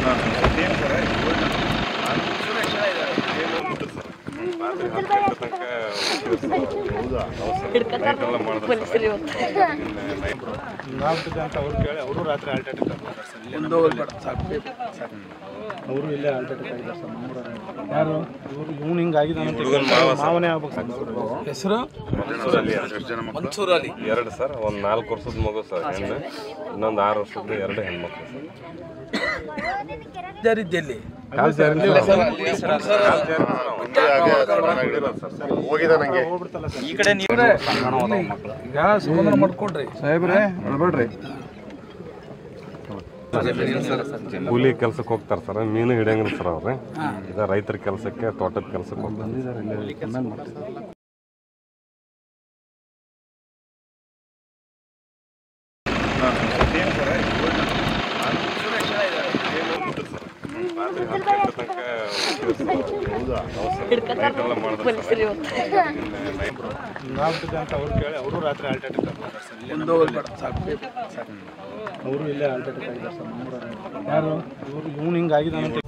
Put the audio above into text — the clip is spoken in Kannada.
ಹಿಂಗಾಗ್ತದೆ ಅಂತ ಅವ್ರು ಕೇಳಿ ಅವರು ರಾತ್ರಿ ಹಾರ್ಟ್ ಅಟ್ಯಾಕ್ ಅವರು ಇಲ್ಲೇ ಹಾರ್ಟ್ ಅಟ್ಯಾಕ್ ಆಗಿದ್ದಾರೆ ಸರ್ ನಮ್ಮೂರಲ್ಲಿ ಯಾರು ಇವರು ಇವ್ನು ಹಿಂಗಾಗಿದೆ ಅಂತ ಮಾವನೇ ಆಗ್ಬೇಕು ಸರ್ ಹೆಸರು ಮನ್ಸೂರಲ್ಲಿ ಎರಡು ಸರ್ ಒಂದು ನಾಲ್ಕು ವರ್ಷದ ಮಗು ಸರ್ ಹೆಣ್ಣು ಇನ್ನೊಂದು ಆರು ವರ್ಷದ ಎರಡು ಹೆಣ್ಮಕ್ಳು ಸರ್ ಇದ್ದಲ್ಲಿ ಕಾಲ್ ಜಾರಿ ಹೋಗಿದೆ ನಂಗೆ ಈ ಕಡೆ ನೀವ್ರೆ ಈಗ ಸಮಾಧಾನ ಮಾಡ್ಕೊಡ್ರಿ ಸಾಹೇಬ್ರೆ ನೋಡ್ಬೇಡ್ರಿ ಕೂಲಿ ಕೆಲ್ಸಕ್ಕೆ ಹೋಗ್ತಾರೆ ಸರ್ ಮೀನು ಹಿಡಿಯಂಗಿಲ್ಲ ಸರ್ ಅವ್ರೆ ಈಗ ರೈತರ ಕೆಲಸಕ್ಕೆ ತೋಟದ ಕೆಲಸಕ್ಕೆ ಹೋಗ್ತಾರೆ ಬಂದಿದ್ದಾರೆ ಇಲ್ಲಿ ಕಮೆಂಟ್ ಮಾಡ್ತಿದ್ದಾರೆ ಹಿಂಗಾಗ್ತದೆ ಅಂತ ಅವ್ರು ಕೇಳಿ ಅವರು ರಾತ್ರಿ ಹಾರ್ಟ್ ಅಟ್ಯಾಕ್ ಅವರು ಇಲ್ಲೇ ಹಾರ್ಟ್ ಅಟ್ಯಾಕ್ ಆಗಿದ್ದಾರೆ ಸರ್ ನಮ್ಮೂರಲ್ಲಿ ಯಾರು ಇವರು ಇವ್ನು ಹಿಂಗಾಗಿದೆ ಅಂತ